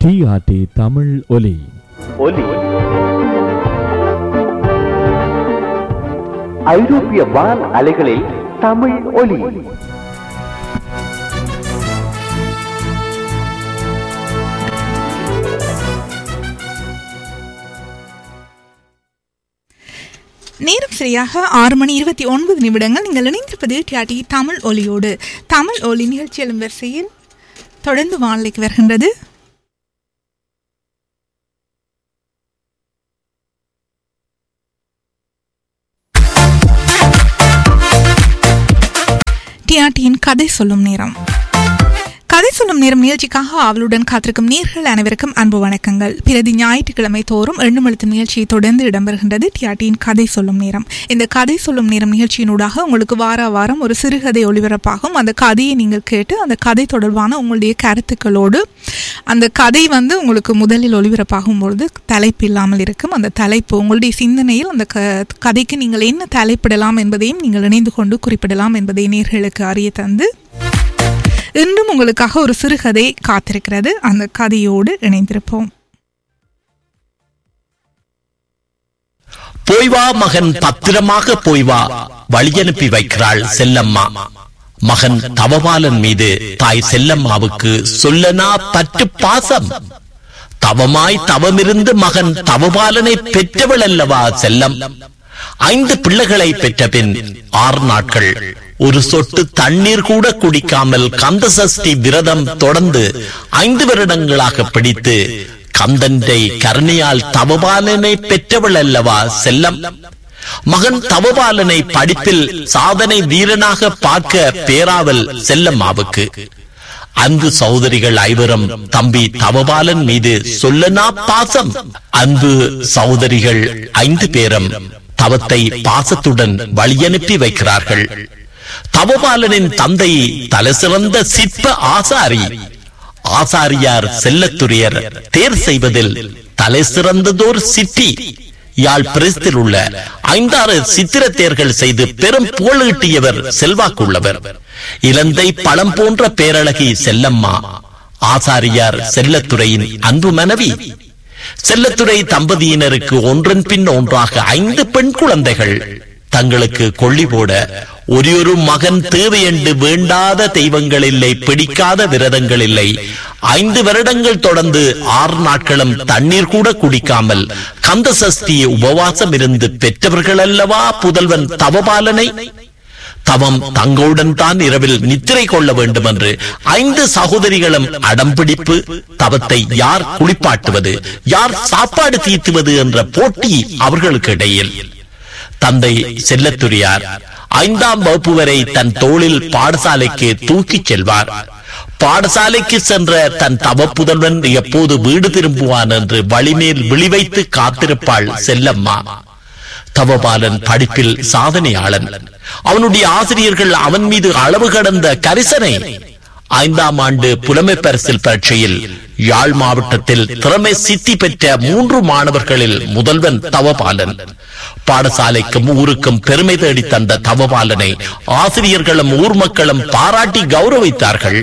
TRT Tamil ஒலி ஒலி ஐரோப்பிய வான் அலைகளில் தமிழ் ஒலி நேரம் சரியாக ஆறு மணி இருபத்தி ஒன்பது நிமிடங்கள் நீங்கள் இணைந்திருப்பது டிஆர்டி தமிழ் ஒலியோடு தமிழ் ஒலி நிகழ்ச்சியின் வரிசையில் தொடர்ந்து வானிலைக்கு வருகின்றது டிஆர்டியின் கதை சொல்லும் நேரம் கதை சொல்லும் நேரம் நிகழ்ச்சிக்காக அவளுடன் காத்திருக்கும் நேர்கள் அனைவருக்கும் அன்பு வணக்கங்கள் பிரதி ஞாயிற்றுக்கிழமை தோறும் எண்ணு எழுத்து நிகழ்ச்சியை தொடர்ந்து இடம்பெறுகின்றது டிஆர்டியின் கதை சொல்லும் நேரம் இந்த கதை சொல்லும் நேரம் நிகழ்ச்சியினூடாக உங்களுக்கு வார வாரம் ஒரு சிறுகதை ஒளிபரப்பாகும் அந்த கதையை நீங்கள் கேட்டு அந்த கதை தொடர்பான உங்களுடைய கருத்துக்களோடு அந்த கதை வந்து உங்களுக்கு முதலில் ஒளிபரப்பாகும் பொழுது தலைப்பு இல்லாமல் இருக்கும் அந்த தலைப்பு உங்களுடைய சிந்தனையில் அந்த க கதைக்கு நீங்கள் என்ன தலைப்பிடலாம் என்பதையும் நீங்கள் இணைந்து கொண்டு குறிப்பிடலாம் என்பதை நேர்களுக்கு அறிய தந்து இன்றும் உங்களுக்காக ஒரு சிறுகதை காத்திருக்கிறது அந்த கதையோடு இணைந்திருப்போம் போய் வா மகன் பத்திரமாக போய் வா வழியனுப்பி வைக்கிறாள் செல்லம்மா மகன் தவபாலன் மீது தாய் செல்லம்மாவுக்கு சொல்லனா பற்று பாசம் தவமாய் தவமிருந்து மகன் தவபாலனை பெற்றவள் அல்லவா செல்லம் ஐந்து பிள்ளைகளை பெற்ற பின் ஆறு நாட்கள் ஒரு சொட்டு தண்ணீர் கூட குடிக்காமல் கந்த சஷ்டி விரதம் தொடர்ந்து ஐந்து வருடங்களாக பிடித்து கந்தன்றை கருணையால் தவபாலனை பெற்றவள் அல்லவா செல்லம் மகன் தவபாலனை படிப்பில் சாதனை வீரனாக பார்க்க பேராவல் செல்லம்மாவுக்கு அன்பு சகோதரிகள் ஐவரும் தம்பி தவபாலன் மீது சொல்லனா பாசம் அன்பு சகோதரிகள் ஐந்து பேரும் தவத்தை பாசத்துடன் வழியனுப்பி வைக்கிறார்கள் தவபாலனின் தந்தை தலைசிறந்த சிற்ப ஆசாரி ஆசாரியார் செல்லத்துறையர் தேர் செய்வதில் தலை சிறந்ததோர் சிற்பி யாழ் பிரஸ்தில் உள்ள ஐந்தாறு சித்திர தேர்கள் செய்து பெரும் புகழீட்டியவர் செல்வாக்குள்ளவர் இலந்தை பழம் போன்ற பேரழகி செல்லம்மா ஆசாரியார் செல்லத்துறையின் அன்பு மனைவி செல்லத்துறை தம்பதியினருக்கு ஒன்றன் பின் ஒன்றாக ஐந்து பெண் குழந்தைகள் தங்களுக்கு கொள்ளி போட ஒரே ஒரு மகன் தேவை என்று வேண்டாத தெய்வங்கள் இல்லை பிடிக்காத விரதங்கள் இல்லை ஐந்து வருடங்கள் தொடர்ந்து ஆறு நாட்களும் தண்ணீர் கூட குடிக்காமல் கந்த சஷ்டியை உபவாசம் இருந்து பெற்றவர்கள் அல்லவா புதல்வன் தவபாலனை தவம் தங்களுடன் தான் இரவில் நித்திரை கொள்ள வேண்டும் என்று ஐந்து சகோதரிகளும் அடம்பிடிப்பு தவத்தை யார் குளிப்பாட்டுவது யார் சாப்பாடு தீர்த்துவது என்ற போட்டி அவர்களுக்கு இடையில் தந்தை செல்லத்துரியார் ஐந்தாம் வகுப்பு வரை தன் தோளில் பாடசாலைக்கு தூக்கிச் செல்வார் பாடசாலைக்கு சென்ற தன் தவ புதல்வன் எப்போது வீடு திரும்புவான் என்று வழிமேல் விழிவைத்து காத்திருப்பாள் செல்லம்மா தவபாலன் படிப்பில் சாதனையாளன் அவனுடைய ஆசிரியர்கள் அவன் மீது அளவு கடந்த கரிசனை ஐந்தாம் ஆண்டு புலமை பரிசில் பரீட்சையில் யாழ் மாவட்டத்தில் திறமை சித்தி பெற்ற மூன்று மாணவர்களில் முதல்வன் தவபாலன் பாடசாலைக்கும் ஊருக்கும் பெருமை தேடி தந்த தவபாலனை ஆசிரியர்களும் ஊர் மக்களும் பாராட்டி கௌரவித்தார்கள்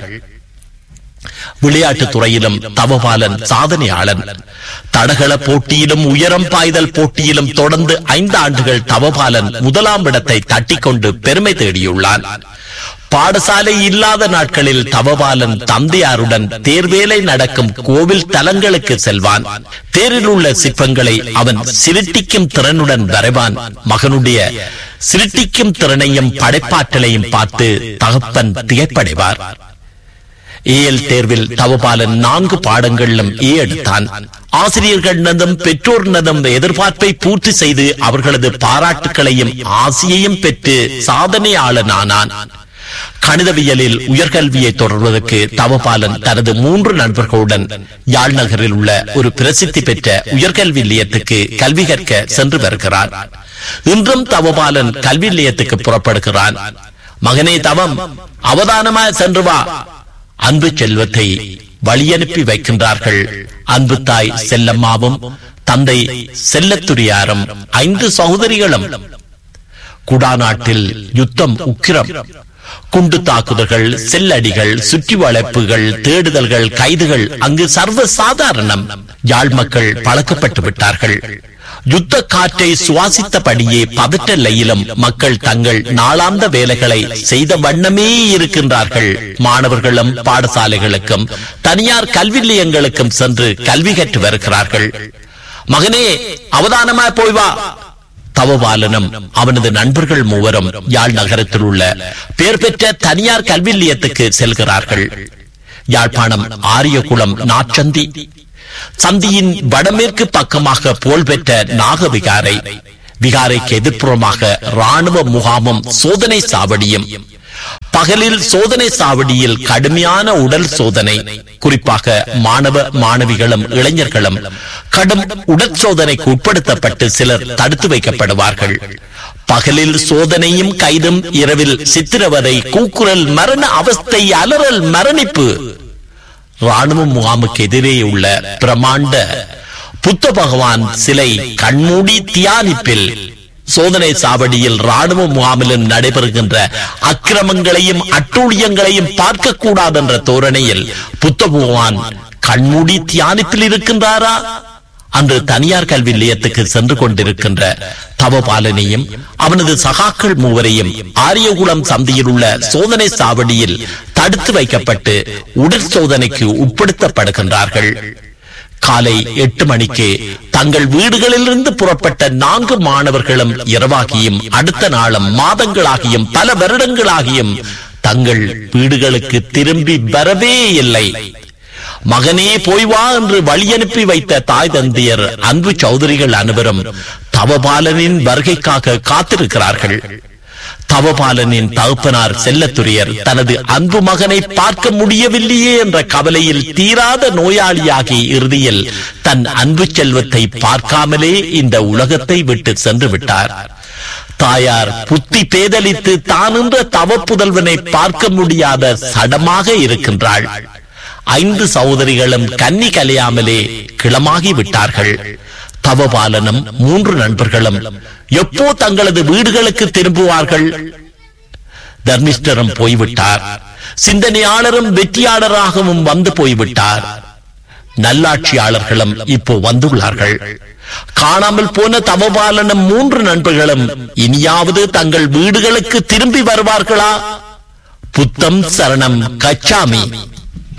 விளையாட்டு துறையிலும் தவபாலன் சாதனையாளன் தடகள போட்டியிலும் உயரம் பாய்தல் போட்டியிலும் தொடர்ந்து ஐந்து ஆண்டுகள் தவபாலன் முதலாம் இடத்தை தட்டிக்கொண்டு பெருமை தேடியுள்ளான் பாடசாலை இல்லாத நாட்களில் தவபாலன் தந்தையாருடன் தேர்வேலை நடக்கும் கோவில் தலங்களுக்கு செல்வான் தேரில் உள்ள சிற்பங்களை அவன் சிருட்டிக்கும் திறனுடன் வரைவான் மகனுடைய சிருட்டிக்கும் திறனையும் படைப்பாற்றலையும் பார்த்து தகப்பன் திகைப்படைவார் ஏஎல் தேர்வில் தவபாலன் நான்கு பாடங்களிலும் ஏ எடுத்தான் ஆசிரியர்களிடதும் பெற்றோரினதும் எதிர்பார்ப்பை பூர்த்தி செய்து அவர்களது பாராட்டுகளையும் ஆசையையும் பெற்று சாதனையாளனானான் கணிதவியலில் உயர்கல்வியை தொடர்வதற்கு தவபாலன் தனது மூன்று நண்பர்களுடன் யாழ் நகரில் உள்ள ஒரு பிரசித்தி பெற்ற உயர்கல்வி நிலையத்துக்கு கல்வி கற்க சென்று வருகிறார் இன்றும் தவபாலன் கல்வி நிலையத்துக்கு புறப்படுகிறான் மகனே தவம் அவதானமாய் சென்று வா அன்பு செல்வத்தை வழியனுப்பி வைக்கின்றார்கள் அன்பு தாய் செல்லம்மாவும் தந்தை செல்லத்துரியாரும் ஐந்து சகோதரிகளும் குடாநாட்டில் யுத்தம் உக்கிரம் குண்டு தாக்குதல்கள் செல்லடிகள் சுற்றி வளைப்புகள் தேடுதல்கள் கைதுகள் அங்கு சர்வ சாதாரணம் யாழ் மக்கள் பழக்கப்பட்டு விட்டார்கள் யுத்த காற்றை சுவாசித்தபடியே பதற்றலையிலும் மக்கள் தங்கள் நாளாந்த வேலைகளை செய்த வண்ணமே இருக்கின்றார்கள் மாணவர்களும் பாடசாலைகளுக்கும் தனியார் கல்வி நிலையங்களுக்கும் சென்று கல்வி கற்று வருகிறார்கள் மகனே அவதானமா போய் வா தவபாலனும் அவனது நண்பர்கள் மூவரும் யாழ் நகரத்தில் உள்ள பெயர் பெற்ற தனியார் கல்வி நிலையத்துக்கு செல்கிறார்கள் யாழ்ப்பாணம் ஆரியகுளம் நாச்சந்தி சந்தியின் வடமேற்கு பக்கமாக புகழ்பெற்ற நாக விகாரை விகாரைக்கு எதிர்ப்புறமாக ராணுவ முகாமும் சோதனை சாவடியும் பகலில் சோதனை சாவடியில் கடுமையான உடல் சோதனை குறிப்பாக மாணவ மாணவிகளும் இளைஞர்களும் கடும் உடல் சோதனைக்கு உட்படுத்தப்பட்டு சிலர் தடுத்து வைக்கப்படுவார்கள் பகலில் சோதனையும் கைதும் இரவில் சித்திரவதை கூக்குரல் மரண அவஸ்தை அலறல் மரணிப்பு ராணுவ முகாமுக்கு எதிரே உள்ள பிரமாண்ட புத்த பகவான் சிலை கண்மூடி தியானிப்பில் சோதனை சாவடியில் ராணுவ முகாமிலும் நடைபெறுகின்ற அக்கிரமங்களையும் அட்டூழியங்களையும் பார்க்க கூடாது என்ற தோரணையில் புத்த பகவான் கண்மூடி தியானிப்பில் இருக்கின்றாரா அன்று தனியார் கல்வி நிலையத்துக்கு சென்று கொண்டிருக்கின்ற தவபாலனையும் அவனது சகாக்கள் மூவரையும் ஆரியகுளம் சந்தியில் உள்ள சோதனை சாவடியில் தடுத்து வைக்கப்பட்டு உடற் சோதனைக்கு உட்படுத்தப்படுகின்றார்கள் காலை எட்டு மணிக்கு தங்கள் வீடுகளிலிருந்து புறப்பட்ட நான்கு மாணவர்களும் இரவாகியும் அடுத்த நாளும் மாதங்களாகியும் பல வருடங்களாகியும் தங்கள் வீடுகளுக்கு திரும்பி வரவே இல்லை மகனே போய் வா என்று வழி அனுப்பி வைத்த தாய் தந்தையர் அன்பு சௌதரிகள் அனைவரும் தவபாலனின் வருகைக்காக காத்திருக்கிறார்கள் தவபாலனின் தகப்பனார் செல்லத்துறையர் தனது அன்பு மகனை பார்க்க முடியவில்லையே என்ற கவலையில் தீராத நோயாளியாகி இறுதியில் தன் அன்பு செல்வத்தை பார்க்காமலே இந்த உலகத்தை விட்டு சென்று விட்டார் தாயார் புத்தி பேதலித்து தானின்ற தவ புதல்வனை பார்க்க முடியாத சடமாக இருக்கின்றாள் ஐந்து சகோதரிகளும் கன்னி கலையாமலே கிளமாகி விட்டார்கள் தவபாலனும் மூன்று நண்பர்களும் எப்போ தங்களது வீடுகளுக்கு திரும்புவார்கள் தர்மிஷ்டரும் போய்விட்டார் சிந்தனையாளரும் வெற்றியாளராகவும் வந்து போய்விட்டார் நல்லாட்சியாளர்களும் இப்போ வந்துள்ளார்கள் காணாமல் போன தவபாலனும் மூன்று நண்பர்களும் இனியாவது தங்கள் வீடுகளுக்கு திரும்பி வருவார்களா புத்தம் சரணம் கச்சாமி